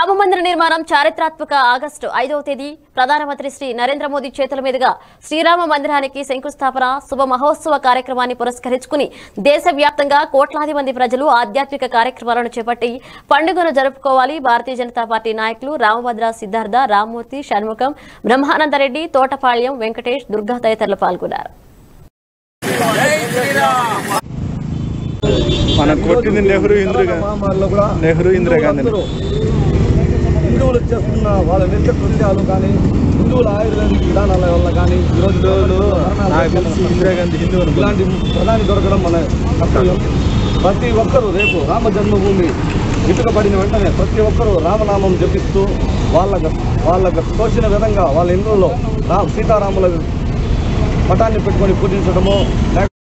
రామమందిర నిర్మాణం చారిత్రాత్మక ఆగస్టు ఐదవ తేదీ ప్రధానమంత్రి శ్రీ నరేంద్ర మోదీ చేతుల మీదుగా శ్రీరామ మందిరానికి శంకుస్థాపన శుభ మహోత్సవ కార్యక్రమాన్ని పురస్కరించుకుని దేశవ్యాప్తంగా కోట్లాది మంది ప్రజలు ఆధ్యాత్మిక కార్యక్రమాలను చేపట్టి పండుగను జరుపుకోవాలి భారతీయ జనతా పార్టీ నాయకులు రామభద్ర సిద్ధార్థ రామ్మూర్తి షణ్ముఖం బ్రహ్మానందరెడ్డి తోటపాళ్యం వెంకటేష్ దుర్గా తదితరులు పాల్గొన్నారు మనం కొట్టింది నెహ్రూ ఇందిరా మహమ్మారిలో కూడా నెహ్రూ ఇందిరాగాంధీ హిందువులు చేస్తున్న వాళ్ళ నిత్య కృత్యాలు కానీ హిందువుల ఆయుర్వేదిక విధానాల వల్ల కానీ ఈరోజు నాకు తెలిసి ఇందిరాగాంధీ హిందూ అనుకుంటా. ఇలాంటి ప్రధాని దొరకడం మన కర్తవ్యం ప్రతి ఒక్కరూ రేపు రామ జన్మభూమి ఇటుక పడిన వెంటనే ప్రతి ఒక్కరూ రామనామం జపిస్తూ వాళ్ళకు వాళ్ళకు తోచిన విధంగా వాళ్ళ ఇళ్ళల్లో రా సీతారాముల పటాన్ని పెట్టుకొని పూజించడము లేక